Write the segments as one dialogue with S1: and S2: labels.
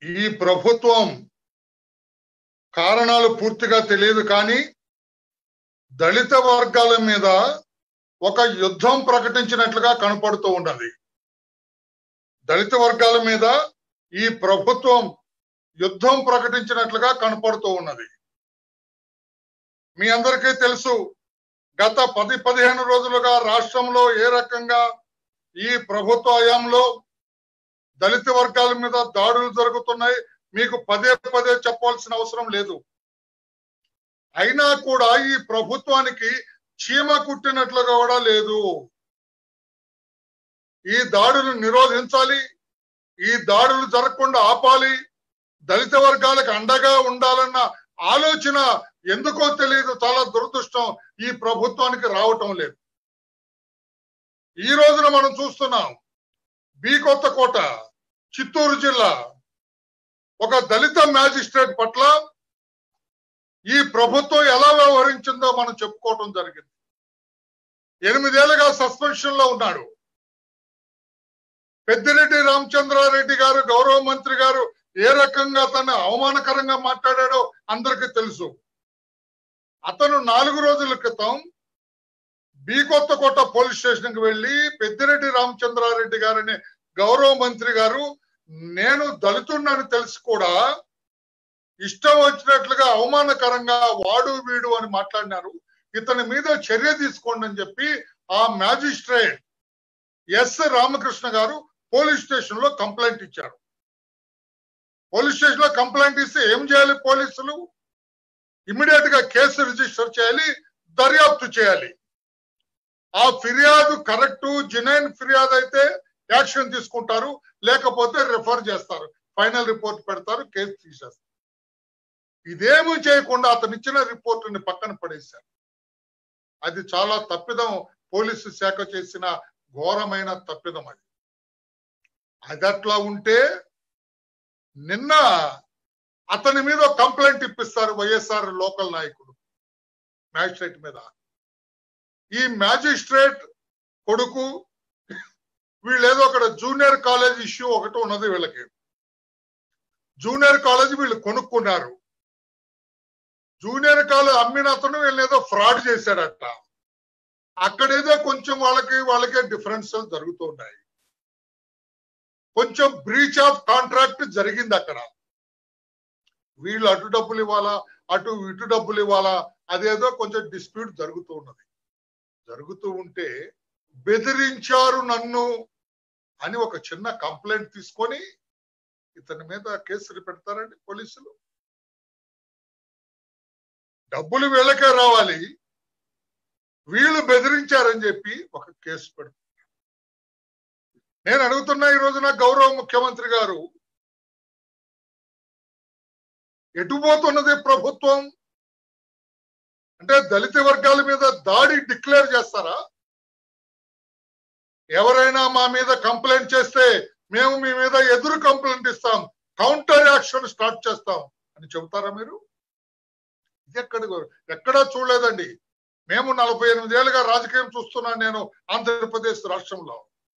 S1: ఈ ప్రభుత్వం కారణాలు పూర్తిగా తెలియదు కానీ దళిత వర్గాల మీద ఒక యుద్ధం ప్రకటించినట్లుగా కనపడుతూ ఉన్నది దళిత వర్గాల మీద ఈ ప్రభుత్వం యుద్ధం ప్రకటించినట్లుగా కనపడుతూ ఉన్నది మీ అందరికీ తెలుసు గత పది పదిహేను రోజులుగా రాష్ట్రంలో ఏ రకంగా ఈ ప్రభుత్వ హయాంలో దళిత వర్గాల మీద దాడులు జరుగుతున్నాయి మీకు పదే పదే చెప్పాల్సిన అవసరం లేదు అయినా కూడా ఈ ప్రభుత్వానికి చీమ కుట్టినట్లుగా కూడా లేదు ఈ దాడులు నిరోధించాలి ఈ దాడులు జరగకుండా ఆపాలి దళిత వర్గాలకు అండగా ఉండాలన్న ఆలోచన ఎందుకో తెలియదు చాలా దురదృష్టం ఈ ప్రభుత్వానికి రావటం లేదు ఈ రోజున మనం చూస్తున్నాం బి కొత్తకోట చిత్తూరు జిల్లా ఒక దళిత మ్యాజిస్ట్రేట్ పట్ల ఈ ప్రభుత్వం ఎలా వ్యవహరించిందో మనం చెప్పుకోవటం జరిగింది ఎనిమిదేళ్లుగా సస్పెన్షన్ లో ఉన్నాడు పెద్దిరెడ్డి రామచంద్రారెడ్డి గారు గౌరవ మంత్రి గారు ఏ రకంగా తను అవమానకరంగా మాట్లాడాడో అందరికీ తెలుసు అతను నాలుగు రోజుల క్రితం బి కొత్తకోట పోలీస్ స్టేషన్ కి వెళ్లి పెద్దిరెడ్డి రామచంద్రారెడ్డి గారని గౌరవ మంత్రి గారు నేను దళితుడినని తెలిసి కూడా ఇష్టం వచ్చినట్లుగా అవమానకరంగా వాడు వీడు అని మాట్లాడినారు ఇతని మీద చర్య తీసుకోండి అని చెప్పి ఆ మ్యాజిస్ట్రేట్ ఎస్ రామకృష్ణ గారు పోలీస్ స్టేషన్ లో కంప్లైంట్ ఇచ్చారు పోలీస్ స్టేషన్ లో కంప్లైంట్ ఇస్తే ఏం చేయాలి పోలీసులు ఇమ్మీడియట్ గా కేసు రిజిస్టర్ చేయాలి దర్యాప్తు చేయాలి ఆ ఫిర్యాదు కరెక్ట్ జినైన్ ఫిర్యాదు అయితే యాక్షన్ తీసుకుంటారు లేకపోతే రిఫర్ చేస్తారు ఫైనల్ రిపోర్ట్ పెడతారు కేసు తీసేస్తారు ఇదేమీ చేయకుండా అతను ఇచ్చిన రిపోర్టుని పక్కన పడేశారు అది చాలా తప్పిదం పోలీసు శాఖ చేసిన ఘోరమైన తప్పిదం అది అది అట్లా ఉంటే నిన్న అతని మీద కంప్లైంట్ ఇప్పిస్తారు వైఎస్ఆర్ లోకల్ నాయకుడు మ్యాజిస్ట్రేట్ మీద ఈ మ్యాజిస్ట్రేట్ కొడుకు వీళ్ళు ఏదో అక్కడ జూనియర్ కాలేజ్ ఇష్యూ ఒకటి ఉన్నది వీళ్ళకి జూనియర్ కాలేజ్ వీళ్ళు కొనుక్కున్నారు జూనియర్ కాలేజ్ అమ్మిన అతను వీళ్ళు ఏదో ఫ్రాడ్ చేశాడట అక్కడేదో కొంచెం వాళ్ళకి వాళ్ళకే డిఫరెన్స్ జరుగుతూ ఉన్నాయి కొంచెం బ్రీచ్ ఆఫ్ కాంట్రాక్ట్ జరిగింది అక్కడ వీళ్ళు అటు డబ్బులు ఇవ్వాలా అటు ఇటు డబ్బులు ఇవ్వాలా అదేదో కొంచెం డిస్ప్యూట్ జరుగుతూ ఉన్నది జరుగుతూ ఉంటే బెదిరించారు నన్ను అని ఒక చిన్న కంప్లైంట్ తీసుకొని ఇతని మీద కేసులు పెడతారండి పోలీసులు డబ్బులు వీళ్ళకే రావాలి వీళ్ళు బెదిరించారని చెప్పి ఒక కేసు పెడతారు నేను అడుగుతున్నా ఈ రోజున గౌరవ ముఖ్యమంత్రి గారు ఎటుపోతున్నది ప్రభుత్వం అంటే దళిత వర్గాల మీద దాడి డిక్లేర్ చేస్తారా ఎవరైనా మా మీద కంప్లైంట్ చేస్తే మేము మీ మీద ఎదురు కంప్లైంట్ ఇస్తాం కౌంటర్ యాక్షన్ స్టార్ట్ చేస్తాం అని చెబుతారా మీరు ఇది ఎక్కడ ఎక్కడా చూడలేదండి మేము నలభై ఎనిమిది ఏళ్ళుగా రాజకీయం చూస్తున్నాను నేను ఆంధ్రప్రదేశ్ రాష్ట్రంలో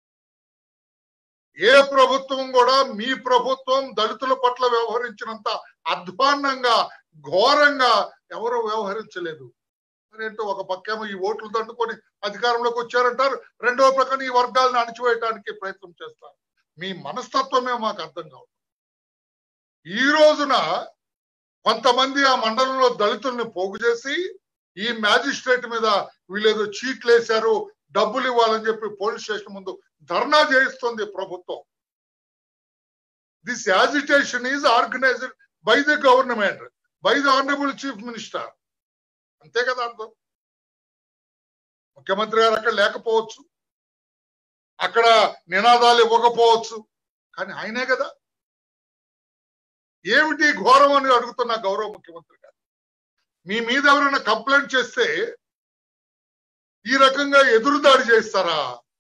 S1: ఏ ప్రభుత్వం కూడా మీ ప్రభుత్వం దళితుల పట్ల వ్యవహరించినంత అధ్వాన్నంగా ఘోరంగా ఎవరు వ్యవహరించలేదు మరేంటో ఒక పక్కేమో ఈ ఓట్లు దండుకొని అధికారంలోకి వచ్చారంటారు రెండవ ప్రక్కన ఈ వర్గాలను అణిచివేయటానికి ప్రయత్నం చేస్తారు మీ మనస్తత్వమే మాకు అర్థం కావు ఈ రోజున కొంతమంది ఆ మండలంలో దళితుల్ని పోగు చేసి ఈ మ్యాజిస్ట్రేట్ మీద వీళ్ళేదో చీట్లు వేశారు డబ్బులు ఇవ్వాలని చెప్పి పోలీస్ స్టేషన్ ముందు ధర్నా చేయిస్తుంది ప్రభుత్వం this agitation is organised by the government by the honourable chief minister అంతే కదా అర్థం ముఖ్యమంత్రి గారు అక్కడ లేకపోవచ్చు అక్కడ నినాదాలు ఇవ్వకపోవచ్చు కానీ ఆయనే కదా ఏమిటి ఘోరం అని అడుగుతున్నా గౌరవ ముఖ్యమంత్రి గారు మీ మీద ఎవరైనా కంప్లైంట్ చేస్తే ఈ రకంగా ఎదురుదాడి చేస్తారా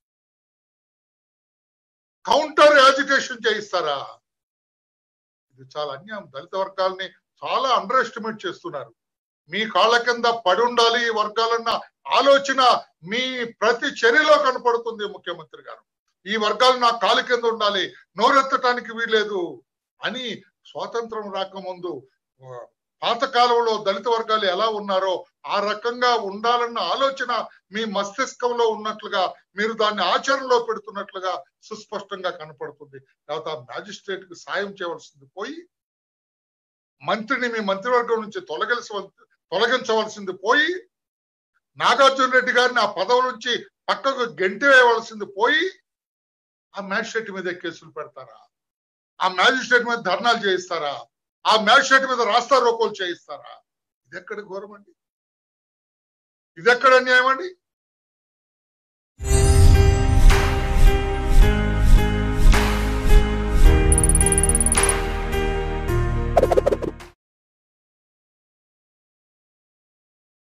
S1: కౌంటర్ యాజిటేషన్ చేయిస్తారా ఇది చాలా అన్యాయం దళిత వర్గాల్ని చాలా అండర్ ఎస్టిమేట్ చేస్తున్నారు మీ కాళ్ళ కింద పడి ఉండాలి ఈ వర్గాలన్న ఆలోచన మీ ప్రతి చర్యలో కనపడుతుంది ముఖ్యమంత్రి గారు ఈ వర్గాలు నా కాలు కింద ఉండాలి నోరెత్తటానికి వీల్లేదు అని స్వాతంత్రం రాకముందు ఆ, పాతకాలంలో దళిత వర్గాలు ఎలా ఉన్నారో ఆ రకంగా ఉండాలన్న ఆలోచన మీ మస్తిష్కంలో ఉన్నట్లుగా మీరు దాన్ని ఆచరణలో పెడుతున్నట్లుగా సుస్పష్టంగా కనపడుతుంది తర్వాత ఆ మ్యాజిస్ట్రేట్ కి సాయం చేయవలసింది పోయి మంత్రిని మీ మంత్రివర్గం నుంచి తొలగించ తొలగించవలసింది పోయి నాగార్జున రెడ్డి గారిని ఆ పదవి నుంచి పక్కకు గెంటి వేయవలసింది పోయి ఆ మ్యాజిస్ట్రేట్ మీద కేసులు పెడతారా ఆ మ్యాజిస్ట్రేట్ మీద ధర్నాలు చేయిస్తారా ఆ మ్యాజిస్ట్రేట్ మీద రాస్తా రోకోలు చేయిస్తారా ఇది ఎక్కడ ఘోరం అండి ఇది ఎక్కడ అన్యాయం అండి